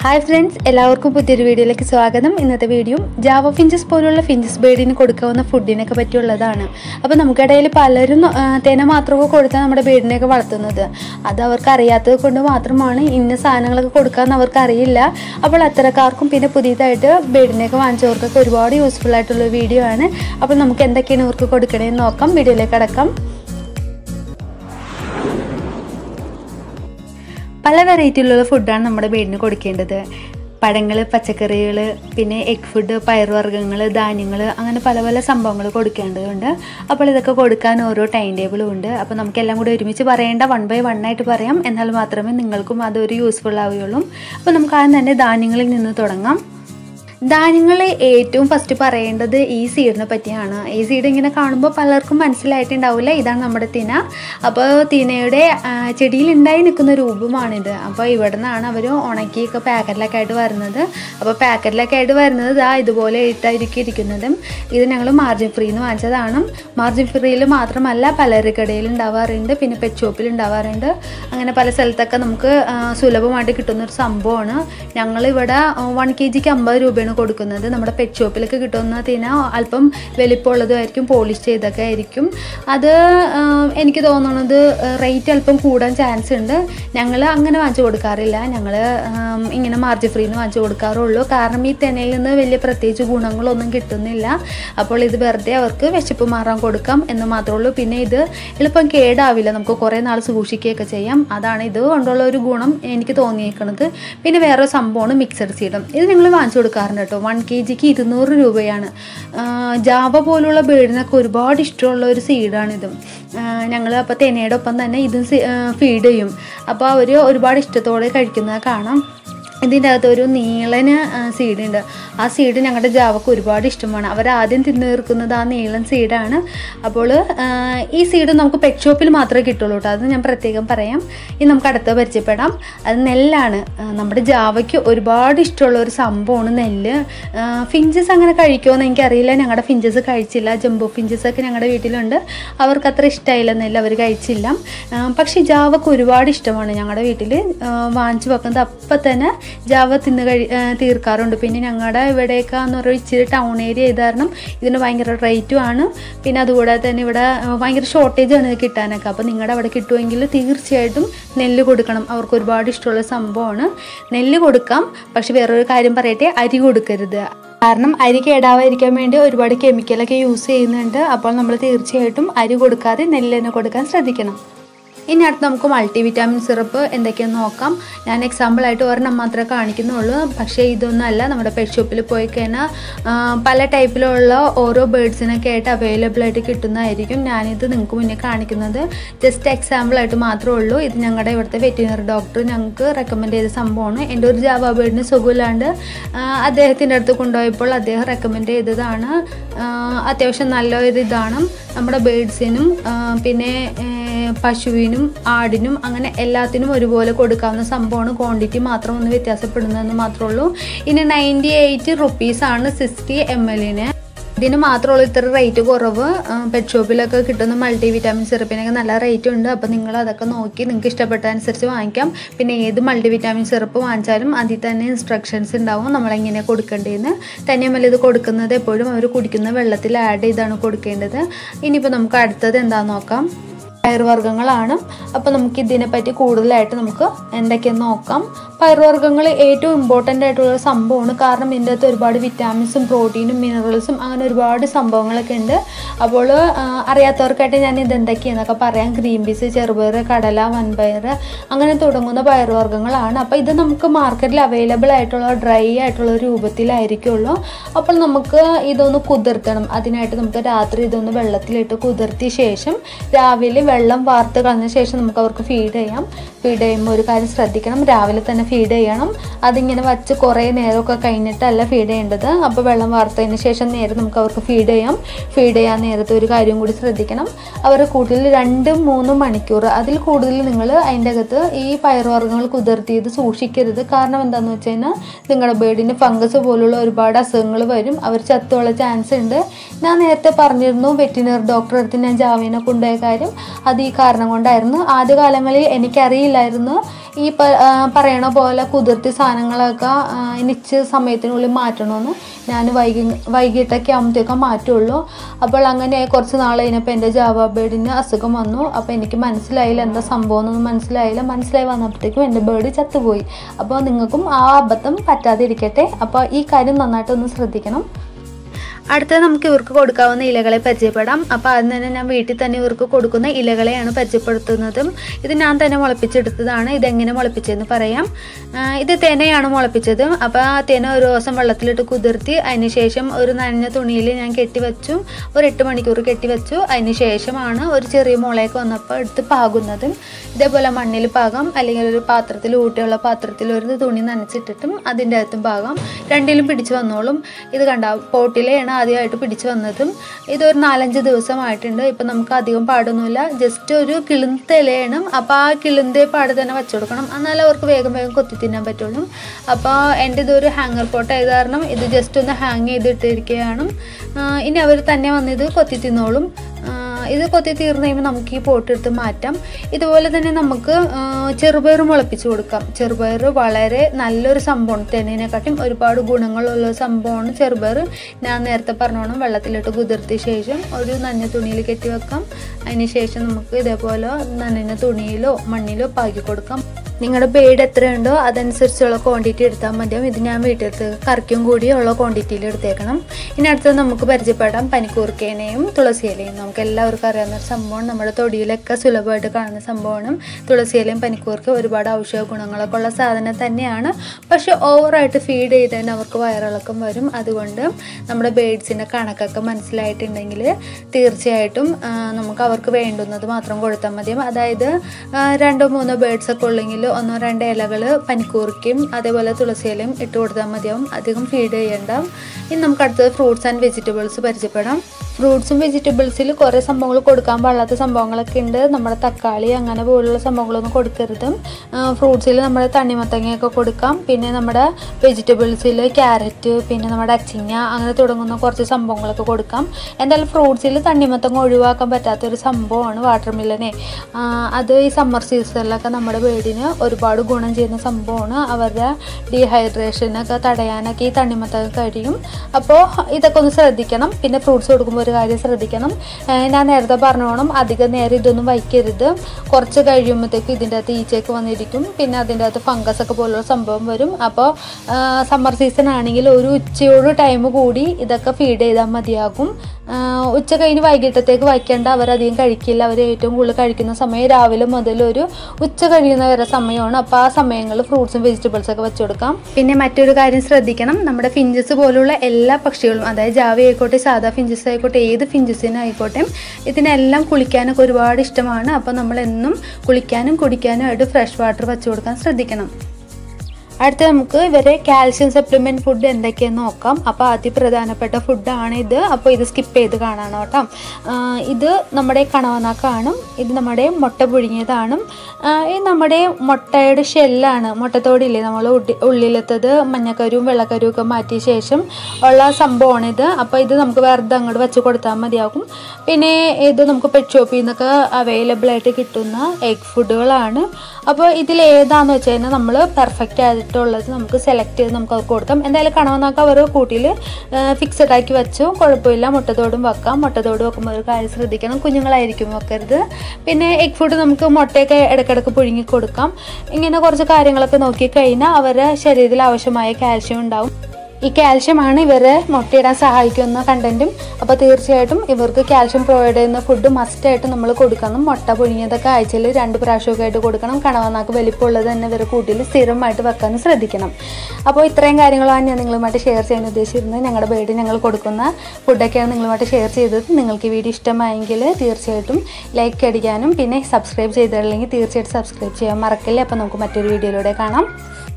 hi friends എല്ലാവർക്കും പുതിയൊരു വീഡിയോയിലേക്ക് സ്വാഗതം ഇന്നത്തെ വീഡിയോ ജാവ ഫിഞ്ചസ് പോലുള്ള ഫിഞ്ചസ് ബേഡിന് കൊടുക്കാവുന്ന ഫുഡിനൊക്കെ പറ്റിയുള്ളതാണ് അപ്പോൾ നമുക്കിടയിൽ പലരും ആ, തേന മാത്രമൊക്കെ കൊടുത്താണ് നമ്മുടെ ബേഡിനെയൊക്കെ വളർത്തുന്നത് അത് അവർക്ക് അറിയാത്തത് കൊണ്ട് മാത്രമാണ് ഇന്ന സാധനങ്ങളൊക്കെ കൊടുക്കാമെന്ന് അവർക്ക് അറിയില്ല അപ്പോൾ അത്തരക്കാർക്കും പിന്നെ പുതിയതായിട്ട് ബേഡിനെയൊക്കെ വാങ്ങിച്ചവർക്കൊക്കെ ഒരുപാട് യൂസ്ഫുൾ ആയിട്ടുള്ള വീഡിയോ ആണ് അപ്പോൾ നമുക്ക് എന്തൊക്കെയാണ് ഇവർക്ക് കൊടുക്കണേന്ന് നോക്കാം വീഡിയോയിലേക്ക് അടക്കാം പല വെറൈറ്റിയിലുള്ള ഫുഡാണ് നമ്മുടെ ബേഡിന് കൊടുക്കേണ്ടത് പഴങ്ങൾ പച്ചക്കറികൾ പിന്നെ എഗ് ഫുഡ് പയറുവർഗ്ഗങ്ങൾ ധാന്യങ്ങൾ അങ്ങനെ പല പല സംഭവങ്ങൾ കൊടുക്കേണ്ടതുണ്ട് അപ്പോൾ ഇതൊക്കെ കൊടുക്കാൻ ഓരോ ടൈം ടേബിളും ഉണ്ട് അപ്പോൾ നമുക്കെല്ലാം കൂടി ഒരുമിച്ച് പറയേണ്ട വൺ ബൈ വൺ ആയിട്ട് പറയാം എന്നാൽ മാത്രമേ നിങ്ങൾക്കും അതൊരു യൂസ്ഫുൾ ആവുകയുള്ളൂ അപ്പോൾ നമുക്ക് ആദ്യം തന്നെ ധാന്യങ്ങളിൽ നിന്ന് തുടങ്ങാം ധാന്യങ്ങൾ ഏറ്റവും ഫസ്റ്റ് പറയേണ്ടത് ഈ സീഡിനെ പറ്റിയാണ് ഈ സീഡ് ഇങ്ങനെ കാണുമ്പോൾ പലർക്കും മനസ്സിലായിട്ടുണ്ടാവില്ല ഇതാണ് നമ്മുടെ തിന അപ്പോൾ തിനയുടെ ആ, ചെടിയിൽ ഉണ്ടായി നിൽക്കുന്ന രൂപമാണിത് അപ്പോൾ ഇവിടെ നിന്നാണ് അവർ ഉണക്കിയൊക്കെ പാക്കറ്റിലൊക്കെ ആയിട്ട് വരുന്നത് അപ്പോൾ പാക്കറ്റിലൊക്കെ ആയിട്ട് വരുന്നത് ഇതാ ഇതുപോലെ ഇട്ടായിരിക്കും ഇരിക്കുന്നത് ഇത് ഞങ്ങൾ മാർജിൻ ഫ്രീ എന്ന് വാങ്ങിച്ചതാണ് മാർജിൻ ഫ്രീയിൽ മാത്രമല്ല പലചരക്കടയിൽ ഉണ്ടാവാറുണ്ട് പിന്നെ പെറ്റ് ഷോപ്പിൽ ഉണ്ടാവാറുണ്ട് അങ്ങനെ പല സ്ഥലത്തൊക്കെ നമുക്ക് ആ, സുലഭമായിട്ട് കിട്ടുന്ന ഒരു സംഭവമാണ് ഞങ്ങളിവിടെ വൺ കെ ജിക്ക് അമ്പത് രൂപയാണ് കൊടുക്കുന്നത് നമ്മുടെ പെറ്റ് ഷോപ്പിലൊക്കെ കിട്ടുന്ന തിന അല്പം വലിപ്പമുള്ളതുമായിരിക്കും പോളിഷ് ചെയ്തൊക്കെ ആയിരിക്കും അത് ആ, എനിക്ക് തോന്നുന്നത് റേറ്റ് അല്പം കൂടാൻ ചാൻസ് ഉണ്ട് ഞങ്ങൾ അങ്ങനെ വാങ്ങിച്ചു കൊടുക്കാറില്ല ഞങ്ങൾ ഇങ്ങനെ മാർജിൻ ഫ്രീന്ന് വാങ്ങിച്ചു കൊടുക്കാറുള്ളൂ കാരണം ഈ തെനയിൽ നിന്ന് വലിയ പ്രത്യേകിച്ച് ഗുണങ്ങളൊന്നും കിട്ടുന്നില്ല അപ്പോൾ ഇത് വെറുതെ അവർക്ക് വിശപ്പ് മാറാൻ കൊടുക്കാം എന്ന് മാത്രമേ ഉള്ളൂ പിന്നെ ഇത് എളുപ്പം കേടാവില്ല നമുക്ക് കുറേ നാൾ സൂക്ഷിക്കുകയൊക്കെ ചെയ്യാം അതാണ് ഇത് കൊണ്ടുള്ള ഒരു ഗുണം എനിക്ക് തോന്നിയേക്കുന്നത് പിന്നെ വേറെ സംഭവമാണ് മിക്സഡ് സീഡും ഇത് ഞങ്ങൾ വാങ്ങിച്ചു കൊടുക്കാറുണ്ട് കേട്ടോ വൺ കെ ജിക്ക് ഇരുന്നൂറ് രൂപയാണ് ജാവ പോലുള്ള ബേഡിനൊക്കെ ഒരുപാട് ഇഷ്ടമുള്ള ഒരു സീഡാണിത് ഞങ്ങൾ അപ്പോൾ തെനയുടെ ഒപ്പം തന്നെ ഇതും ഫീഡ് ചെയ്യും അപ്പോൾ അവർ ഒരുപാട് ഇഷ്ടത്തോടെ കഴിക്കുന്നത് കാണാം ഇതിൻ്റെ അകത്ത് ഒരു നീളന് സീഡ് ഉണ്ട് ആ സീഡ് ഞങ്ങളുടെ ജാവക്ക് ഒരുപാട് ഇഷ്ടമാണ് അവർ ആദ്യം തിന്നു തീർക്കുന്നത് ആ നീളൻ സീഡാണ് അപ്പോൾ ആ, ഈ സീഡ് നമുക്ക് പെറ്റ് ഷോപ്പിൽ മാത്രമേ കിട്ടുള്ളൂ കേട്ടോ അത് ഞാൻ പ്രത്യേകം പറയാം ഇനി നമുക്ക് അടുത്ത പരിചയപ്പെടാം അത് നെല്ലാണ് ആ, നമ്മുടെ ജാവയ്ക്ക് ഒരുപാട് ഇഷ്ടമുള്ള ഒരു സംഭവമാണ് നെല്ല് ഫിഞ്ചസ് അങ്ങനെ കഴിക്കുമോ എനിക്കറിയില്ല ഞങ്ങളുടെ ഫിഞ്ചസ് കഴിച്ചില്ല ജംബോ ഫിഞ്ചസ് ഒക്കെ ഞങ്ങളുടെ വീട്ടിലുണ്ട് അവർക്ക് അത്ര ഇഷ്ടമായില്ല നെല്ല് അവർ കഴിച്ചില്ല ആ, പക്ഷേ ജാവക്ക് ഒരുപാട് ഇഷ്ടമാണ് ഞങ്ങളുടെ വീട്ടിൽ വാങ്ങിച്ചു വെക്കുന്നത് അപ്പം തന്നെ ജാവ തിന്ന് കഴി ആ, തീർക്കാറുണ്ട് പിന്നെ ഞങ്ങളുടെ ഇവിടെയൊക്കെ എന്ന് പറയുമ്പോൾ ഇച്ചിരി ടൗൺ ഏരിയ ചെയ്ത് കാരണം ഇതിന് ഭയങ്കര റേറ്റും ആണ് പിന്നെ അതുകൂടാതെ തന്നെ ഇവിടെ ആ, ഭയങ്കര ഷോർട്ടേജ് ആണ് ഇത് കിട്ടാനൊക്കെ അപ്പോൾ നിങ്ങളുടെ അവിടെ കിട്ടുമെങ്കിൽ തീർച്ചയായിട്ടും നെല്ല് കൊടുക്കണം അവർക്ക് ഒരുപാട് ഇഷ്ടമുള്ള സംഭവമാണ് നെല്ല് കൊടുക്കാം പക്ഷെ വേറൊരു കാര്യം പറയട്ടെ അരി കൊടുക്കരുത് കാരണം അരി കേടാവാതിരിക്കാൻ വേണ്ടി ഒരുപാട് കെമിക്കലൊക്കെ യൂസ് ചെയ്യുന്നുണ്ട് അപ്പോൾ നമ്മൾ തീർച്ചയായിട്ടും അരി കൊടുക്കാതെ നെല്ല് തന്നെ കൊടുക്കാൻ ശ്രദ്ധിക്കണം ഇനി അടുത്ത് നമുക്ക് മൾട്ടി വിറ്റാമിൻ സിറപ്പ് എന്തൊക്കെയാണെന്ന് നോക്കാം ഞാൻ എക്സാമ്പിളായിട്ട് ഒരെണ്ണം മാത്രമേ കാണിക്കുന്നുള്ളൂ പക്ഷേ ഇതൊന്നും അല്ല നമ്മുടെ പെറ്റ് ഷോപ്പിൽ പോയി കഴിഞ്ഞാൽ ആ, പല ടൈപ്പിലുള്ള ഓരോ ബേഡ്സിനൊക്കെ ആയിട്ട് അവൈലബിൾ ആയിട്ട് കിട്ടുന്നതായിരിക്കും ഞാനിത് നിങ്ങൾക്ക് മുന്നേ കാണിക്കുന്നത് ജസ്റ്റ് എക്സാമ്പിളായിട്ട് മാത്രമേ ഉള്ളൂ ഇത് ഞങ്ങളുടെ ഇവിടുത്തെ വെറ്റിനറി ഡോക്ടർ ഞങ്ങൾക്ക് റെക്കമെൻഡ് ചെയ്ത സംഭവമാണ് എൻ്റെ ഒരു ജാവ ബേഡിന് സുഖമില്ലാണ്ട് ആ, അദ്ദേഹത്തിൻ്റെ അടുത്ത് കൊണ്ടുപോയപ്പോൾ അദ്ദേഹം റെക്കമെൻഡ് ചെയ്തതാണ് ആ, അത്യാവശ്യം നല്ല ഒരു ഇതാണ് നമ്മുടെ ബേഡ്സിനും പിന്നെ ഏഹ് പശുവിനും ആടിനും അങ്ങനെ എല്ലാത്തിനും ഒരുപോലെ കൊടുക്കാവുന്ന സംഭവമാണ് ക്വാണ്ടിറ്റി മാത്രം ഒന്ന് വ്യത്യാസപ്പെടുന്നതെന്ന് മാത്രമേ ഉള്ളൂ ഇനി നയൻറ്റി എയ്റ്റ് റുപ്പീസാണ് സിക്സ്റ്റി എം എല്ലിന് ഇതിന് മാത്രമുള്ള ഇത്ര റേറ്റ് കുറവ് പെറ്റ് ഷോപ്പിലൊക്കെ കിട്ടുന്ന മൾട്ടി വിറ്റാമിൻ സിറപ്പിനൊക്കെ നല്ല റേറ്റ് ഉണ്ട് അപ്പോൾ നിങ്ങൾ അതൊക്കെ നോക്കി നിങ്ങൾക്ക് ഇഷ്ടപ്പെട്ട അനുസരിച്ച് വാങ്ങിക്കാം പിന്നെ ഏത് മൾട്ടി വിറ്റാമിൻ സിറപ്പ് വാങ്ങിച്ചാലും അതിൽ തന്നെ ഇൻസ്ട്രക്ഷൻസ് ഉണ്ടാവും നമ്മളെങ്ങനെ കൊടുക്കേണ്ടതെന്ന് തന്നെയുമല്ല ഇത് കൊടുക്കുന്നത് എപ്പോഴും അവർ കുടിക്കുന്ന വെള്ളത്തിൽ ആഡ് ചെയ്താണ് കൊടുക്കേണ്ടത് ഇനിയിപ്പോൾ നമുക്ക് അടുത്തത് എന്താണെന്ന് നോക്കാം പയറുവർഗ്ഗങ്ങളാണ് അപ്പോൾ നമുക്ക് ഇതിനെപ്പറ്റി കൂടുതലായിട്ട് നമുക്ക് എന്തൊക്കെയെന്ന് നോക്കാം പയറുവർഗ്ഗങ്ങൾ ഏറ്റവും ഇമ്പോർട്ടൻ്റ് ആയിട്ടുള്ള ഒരു സംഭവമാണ് കാരണം ഇതിൻ്റെ അകത്ത് ഒരുപാട് വിറ്റാമിൻസും പ്രോട്ടീനും മിനറൽസും അങ്ങനെ ഒരുപാട് സംഭവങ്ങളൊക്കെ ഉണ്ട് അപ്പോൾ ആ, അറിയാത്തവർക്കായിട്ട് ഞാൻ ഇത് എന്തൊക്കെയാണെന്നൊക്കെ പറയാം ഗ്രീൻ പീസ് ചെറുപയർ കടല വൻപയർ അങ്ങനെ തുടങ്ങുന്ന പയറുവർഗ്ഗങ്ങളാണ് അപ്പോൾ ഇത് നമുക്ക് മാർക്കറ്റിൽ അവൈലബിൾ ആയിട്ടുള്ള ഡ്രൈ ആയിട്ടുള്ള രൂപത്തിലായിരിക്കുള്ളൂ അപ്പോൾ നമുക്ക് ഇതൊന്ന് കുതിർത്തണം അതിനായിട്ട് നമുക്ക് രാത്രി ഇതൊന്ന് വെള്ളത്തിലിട്ട് കുതിർത്തിയ ശേഷം രാവിലെ വെള്ളം വാർത്ത് കളഞ്ഞ ശേഷം നമുക്ക് അവർക്ക് ഫീഡ് ചെയ്യാം ഫീഡ് ചെയ്യുമ്പോൾ ഒരു കാര്യം ശ്രദ്ധിക്കണം രാവിലെ തന്നെ ഫീഡ് ചെയ്യണം അതിങ്ങനെ വച്ച് കുറേ നേരമൊക്കെ കഴിഞ്ഞിട്ടല്ല ഫീഡ് ചെയ്യേണ്ടത് അപ്പോൾ വെള്ളം വാർത്തതിന് ശേഷം നേരെ നമുക്ക് അവർക്ക് ഫീഡ് ചെയ്യാം ഫീഡ് ചെയ്യാൻ നേരത്തെ ഒരു കാര്യം കൂടി ശ്രദ്ധിക്കണം അവരുടെ കൂട്ടിൽ രണ്ട് മൂന്ന് മണിക്കൂർ അതിൽ കൂടുതൽ നിങ്ങൾ അതിൻ്റെ അകത്ത് ഈ പയറുവർഗ്ഗങ്ങൾ കുതിർത്തിയത് സൂക്ഷിക്കരുത് കാരണം എന്താണെന്ന് വെച്ച് കഴിഞ്ഞാൽ നിങ്ങളുടെ ബേഡിന് ഫംഗസ് പോലുള്ള ഒരുപാട് അസുഖങ്ങൾ വരും അവർ ചത്തുള്ള ചാൻസ് ഉണ്ട് ഞാൻ നേരത്തെ പറഞ്ഞിരുന്നു വെറ്റിനറി ഡോക്ടറെ അടുത്ത് ഞാൻ ജാവീനെ കൊണ്ടുപോയ കാര്യം അത് ഈ കാരണം കൊണ്ടായിരുന്നു ആദ്യകാലങ്ങളിൽ എനിക്കറിയില്ലായിരുന്നു ഈ പ- ആ, പറയണ പോലെ കുതിർത്തി സാധനങ്ങളൊക്കെ ആ, നിശ്ചിത സമയത്തിനുള്ളിൽ മാറ്റണമെന്ന് ഞാൻ വൈകി വൈകിട്ടൊക്കെ ആകുമ്പോഴത്തേക്കും മാറ്റുള്ളൂ അപ്പോൾ അങ്ങനെ കുറച്ച് നാൾ കഴിഞ്ഞപ്പോൾ എൻ്റെ ജാവ ബേഡിന് അസുഖം വന്നു അപ്പോൾ എനിക്ക് മനസ്സിലായില്ല എന്താ സംഭവം എന്നൊന്നും മനസ്സിലായില്ല മനസ്സിലായി വന്നപ്പോഴത്തേക്കും എൻ്റെ ബേഡ് ചത്തുപോയി അപ്പോൾ നിങ്ങൾക്കും ആ അബദ്ധം പറ്റാതിരിക്കട്ടെ അപ്പോൾ ഈ കാര്യം നന്നായിട്ടൊന്ന് ശ്രദ്ധിക്കണം അടുത്തത് നമുക്ക് ഇവർക്ക് കൊടുക്കാവുന്ന ഇലകളെ പരിചയപ്പെടാം അപ്പോൾ അതിന് തന്നെ ഞാൻ വീട്ടിൽ തന്നെ ഇവർക്ക് കൊടുക്കുന്ന ഇലകളെയാണ് പരിചയപ്പെടുത്തുന്നതും ഇത് ഞാൻ തന്നെ മുളപ്പിച്ചെടുത്തതാണ് ഇതെങ്ങനെ മുളപ്പിച്ചതെന്ന് പറയാം ആ, ഇത് തേനയാണ് മുളപ്പിച്ചത് അപ്പോൾ ആ തേന ഒരു ദിവസം വെള്ളത്തിലിട്ട് കുതിർത്തി അതിന് ശേഷം ഒരു നനഞ്ഞ തുണിയിൽ ഞാൻ കെട്ടിവെച്ചു ഒരു എട്ട് മണിക്കൂർ കെട്ടിവെച്ചു അതിന് ശേഷമാണ് ഒരു ചെറിയ മുളയൊക്കെ വന്നപ്പോൾ എടുത്ത് പാകുന്നതും ഇതേപോലെ മണ്ണിൽ പാകാം അല്ലെങ്കിൽ ഒരു പാത്രത്തിൽ ഊട്ടിയുള്ള പാത്രത്തിൽ ഒരു തുണി നനച്ചിട്ടിട്ടും അതിൻ്റെ അകത്തും പാകാം രണ്ടിലും പിടിച്ചു വന്നോളും ഇത് കണ്ട പോട്ടിലെയാണ് ആദ്യമായിട്ട് പിടിച്ചു വന്നതും ഇതൊരു നാലഞ്ച് ദിവസമായിട്ടുണ്ട് ഇപ്പം നമുക്ക് അധികം പാടൊന്നുമില്ല ജസ്റ്റ് ഒരു കിളുന്ത ഇലയാണ് അപ്പോൾ ആ കിളുന്തേ പാട് തന്നെ വെച്ചു കൊടുക്കണം എന്നാലേ അവർക്ക് വേഗം വേഗം കൊത്തി തിന്നാൻ പറ്റുള്ളൂ അപ്പോൾ എൻ്റെ ഇതൊരു ഹാങ്ങർ പോട്ട് ആയത് കാരണം ഇത് ജസ്റ്റ് ഒന്ന് ഹാങ് ചെയ്തിട്ടിരിക്കുകയാണ് ആ, ഇനി അവർ തന്നെ വന്നിത് കൊത്തി തിന്നോളും ആ, ഇത് കൊത്തി തീർന്നു കഴിയുമ്പോൾ നമുക്ക് ഈ പോട്ട് എടുത്ത് മാറ്റാം ഇതുപോലെ തന്നെ നമുക്ക് ആ, ചെറുപയർ മുളപ്പിച്ച് കൊടുക്കാം ചെറുപയർ വളരെ നല്ലൊരു സംഭവമാണ് തെന്നിനെക്കാട്ടും ഒരുപാട് ഗുണങ്ങളുള്ള ഒരു സംഭവമാണ് ചെറുപയർ ഞാൻ നേരത്തെ പറഞ്ഞോണം വെള്ളത്തിലിട്ട് കുതിർത്തിയ ശേഷം ഒരു നനഞ്ഞ തുണിയിൽ കെട്ടി വെക്കാം അതിന് ശേഷം നമുക്ക് ഇതേപോലെ നനഞ്ഞ തുണിയിലോ മണ്ണിലോ പാകി കൊടുക്കാം നിങ്ങളുടെ ബേഡ് എത്രയുണ്ടോ അതനുസരിച്ചുള്ള ക്വാണ്ടിറ്റി എടുത്താൽ മതിയാവും ഇത് ഞാൻ വീട്ടിലെടുത്ത് കറിക്കും കൂടി ഉള്ള ക്വാണ്ടിറ്റിയിൽ എടുത്തേക്കണം ഇനി അടുത്തത് നമുക്ക് പരിചയപ്പെടാം പനിക്കൂർക്കേനയും തുളസിയിലയും നമുക്ക് എല്ലാവർക്കും അറിയാവുന്ന ഒരു സംഭവമാണ് നമ്മുടെ തൊടിയിലൊക്കെ സുലഭമായിട്ട് കാണുന്ന സംഭവമാണ് തുളസിയിലയും പനിക്കൂർക്ക ഒരുപാട് ഔഷധ ഗുണങ്ങളൊക്കെ ഉള്ള സാധനം തന്നെയാണ് പക്ഷെ ഓവറായിട്ട് ഫീഡ് ചെയ്ത് തന്നെ അവർക്ക് വയറിളക്കം വരും അതുകൊണ്ട് നമ്മുടെ ബേഡ്സിൻ്റെ കണക്കൊക്കെ മനസ്സിലായിട്ടുണ്ടെങ്കിൽ തീർച്ചയായിട്ടും ആ, നമുക്ക് അവർക്ക് വേണ്ടുന്നത് മാത്രം കൊടുത്താൽ മതിയും അതായത് ആ, രണ്ടോ മൂന്നോ ബേഡ്സ് ഒക്കെ ഉള്ളെങ്കിൽ ഒന്നോ രണ്ടോ ഇലകൾ പനിക്കൂർക്കയും അതേപോലെ തുളസിയിലയും ഇട്ട് കൊടുത്താൽ മതിയാവും അധികം ഫീഡ് ചെയ്യേണ്ട ഇനി നമുക്ക് അടുത്തത് ഫ്രൂട്ട്സ് ആൻഡ് വെജിറ്റബിൾസ് പരിചയപ്പെടാം ഫ്രൂട്ട്സും വെജിറ്റബിൾസിൽ കുറേ സംഭവങ്ങൾ കൊടുക്കാൻ പാടില്ലാത്ത സംഭവങ്ങളൊക്കെ ഉണ്ട് നമ്മുടെ തക്കാളി അങ്ങനെ പോലുള്ള സംഭവങ്ങളൊന്നും കൊടുക്കരുത് ഫ്രൂട്ട്സിൽ നമ്മുടെ തണ്ണിമത്തങ്ങയൊക്കെ കൊടുക്കാം പിന്നെ നമ്മുടെ വെജിറ്റബിൾസിൽ ക്യാരറ്റ് പിന്നെ നമ്മുടെ അച്ചിങ്ങ അങ്ങനെ തുടങ്ങുന്ന കുറച്ച് സംഭവങ്ങളൊക്കെ കൊടുക്കാം എന്തായാലും ഫ്രൂട്ട്സിൽ തണ്ണിമത്തങ്ങ ഒഴിവാക്കാൻ പറ്റാത്തൊരു സംഭവമാണ് വാട്ടർ മില്ലനെ അത് ഈ സമ്മർ സീസണിലൊക്കെ നമ്മുടെ ബേഡിന് ഒരുപാട് ഗുണം ചെയ്യുന്ന സംഭവമാണ് അവരുടെ ഡീഹൈഡ്രേഷനൊക്കെ തടയാനൊക്കെ ഈ തണ്ണിമത്തങ്ങ കഴിയും അപ്പോൾ ഇതൊക്കെ ഒന്ന് ശ്രദ്ധിക്കണം പിന്നെ ഫ്രൂട്ട്സ് കൊടുക്കുമ്പോൾ ഒരു കാര്യം ശ്രദ്ധിക്കണം ഏഹ് ഞാൻ നേരത്തെ പറഞ്ഞോണം അധികം നേരം ഇതൊന്നും വയ്ക്കരുത് കുറച്ച് കഴിയുമ്പോഴത്തേക്കും ഇതിൻ്റെ അകത്ത് ഈച്ചയൊക്കെ വന്നിരിക്കും പിന്നെ അതിൻ്റെ അകത്ത് ഫംഗസ് ഒക്കെ പോലുള്ള സംഭവം വരും അപ്പോൾ സമ്മർ സീസൺ ആണെങ്കിൽ ഒരു ഉച്ചയോട് ടൈം കൂടി ഇതൊക്കെ ഫീഡ് ചെയ്താൽ മതിയാകും ആഹ് ഉച്ച കഴിഞ്ഞ് വൈകിട്ടത്തേക്ക് വയ്ക്കേണ്ട അവരധികം കഴിക്കില്ല അവർ ഏറ്റവും കൂടുതൽ കഴിക്കുന്ന സമയം രാവിലെ മുതൽ ഒരു ഉച്ച കഴിയുന്ന വരെ സമയമാണ് അപ്പോൾ ആ സമയങ്ങളിൽ ഫ്രൂട്ട്സും വെജിറ്റബിൾസ് ഒക്കെ വെച്ച് കൊടുക്കാം പിന്നെ മറ്റൊരു കാര്യം ശ്രദ്ധിക്കണം നമ്മുടെ ഫിഞ്ചസ് പോലുള്ള എല്ലാ പക്ഷികളും അതായത് ജാവ ആയിക്കോട്ടെ സാധാ ഫിഞ്ചസ് ആയിക്കോട്ടെ ഏത് ഫിഞ്ചസിനായിക്കോട്ടെ ഇതിനെല്ലാം കുളിക്കാനൊക്കെ ഒരുപാട് ഇഷ്ടമാണ് അപ്പോൾ നമ്മൾ എന്നും കുളിക്കാനും കുടിക്കാനും ആയിട്ട് ഫ്രഷ് വാട്ടർ വെച്ച് കൊടുക്കാൻ ശ്രദ്ധിക്കണം അടുത്ത നമുക്ക് ഇവരെ കാൽഷ്യം സപ്ലിമെൻറ്റ് ഫുഡ് എന്തൊക്കെയാന്ന് നോക്കാം അപ്പോൾ അതിപ്രധാനപ്പെട്ട ഫുഡാണ് ഇത് അപ്പോൾ ഇത് സ്കിപ്പ് ചെയ്ത് കാണണം കേട്ടോ ആ, ഇത് നമ്മുടെ കണവനാക്കാണ് ഇത് നമ്മുടെ മുട്ട പുഴുങ്ങിയതാണ് ആ, ഇത് നമ്മുടെ മുട്ടയുടെ ഷെല്ലാണ് മുട്ടത്തോടില്ലേ നമ്മൾ ഉള്ളി ഉള്ളിലെത്തത് മഞ്ഞക്കരുവും വെള്ളക്കരുവും ഒക്കെ മാറ്റിയ ശേഷം ഉള്ള സംഭവമാണ് ഇത് അപ്പോൾ ഇത് നമുക്ക് വെറുതെ അങ്ങോട്ട് വെച്ച് കൊടുത്താൽ മതിയാകും പിന്നെ ഇത് നമുക്ക് പെറ്റ് ഷോപ്പിൽ നിന്നൊക്കെ അവൈലബിൾ ആയിട്ട് കിട്ടുന്ന എഗ് ഫുഡുകളാണ് അപ്പോൾ ഇതിൽ ഏതാണെന്ന് വെച്ച് കഴിഞ്ഞാൽ നമ്മൾ പെർഫെക്റ്റ് ആയിട്ടുള്ളത് നമുക്ക് സെലക്ട് ചെയ്ത് നമുക്ക് അവർക്ക് കൊടുക്കാം എന്തായാലും കണവനാക്ക അവർ കൂട്ടിയിൽ ഫിക്സഡ് ആക്കി വെച്ചു കുഴപ്പമില്ല മുട്ടത്തോടും വെക്കാം മുട്ടത്തോട് വെക്കുമ്പോൾ ഒരു കാര്യം ശ്രദ്ധിക്കണം കുഞ്ഞുങ്ങളായിരിക്കും വെക്കരുത് പിന്നെ എഗ് ഫുഡ് നമുക്ക് മുട്ടയൊക്കെ ഇടയ്ക്കിടയ്ക്ക് പുഴുങ്ങി കൊടുക്കാം ഇങ്ങനെ കുറച്ച് കാര്യങ്ങളൊക്കെ നോക്കിക്കഴിഞ്ഞാൽ അവരുടെ ശരീരത്തിൽ ആവശ്യമായ കാൽഷ്യം ഉണ്ടാവും ഈ കാൽഷ്യമാണ് ഇവരെ മുട്ടയിടാൻ സഹായിക്കുന്ന കണ്ടന്റും അപ്പോൾ തീർച്ചയായിട്ടും ഇവർക്ക് കാൽഷ്യം പ്രൊവൈഡ് ചെയ്യുന്ന ഫുഡ് മസ്റ്റായിട്ട് നമ്മൾ കൊടുക്കണം മുട്ട പുഴുങ്ങിയതൊക്കെ ആഴ്ചയിൽ രണ്ട് പ്രാവശ്യമൊക്കെ ആയിട്ട് കൊടുക്കണം കണവനാക്ക് വലിപ്പമുള്ളത് തന്നെ ഇവരെ കൂട്ടിൽ സ്ഥിരമായിട്ട് വെക്കാനും ശ്രദ്ധിക്കണം അപ്പോൾ ഇത്രയും കാര്യങ്ങളാണ് ഞാൻ നിങ്ങളുമായിട്ട് ഷെയർ ചെയ്യാൻ ഉദ്ദേശിച്ചിരുന്നത് ഞങ്ങളുടെ ബേഡ് ഞങ്ങൾ കൊടുക്കുന്ന ഫുഡൊക്കെയാണ് നിങ്ങളുമായിട്ട് ഷെയർ ചെയ്തത് നിങ്ങൾക്ക് ഈ വീഡിയോ ഇഷ്ടമായെങ്കിൽ തീർച്ചയായിട്ടും ലൈക്ക് അടിക്കാനും പിന്നെ സബ്സ്ക്രൈബ് ചെയ്തിട്ടില്ലെങ്കിൽ തീർച്ചയായിട്ടും സബ്സ്ക്രൈബ് ചെയ്യാൻ മറക്കല്ലേ അപ്പോൾ നമുക്ക് മറ്റൊരു വീഡിയോയിലൂടെ കാണാം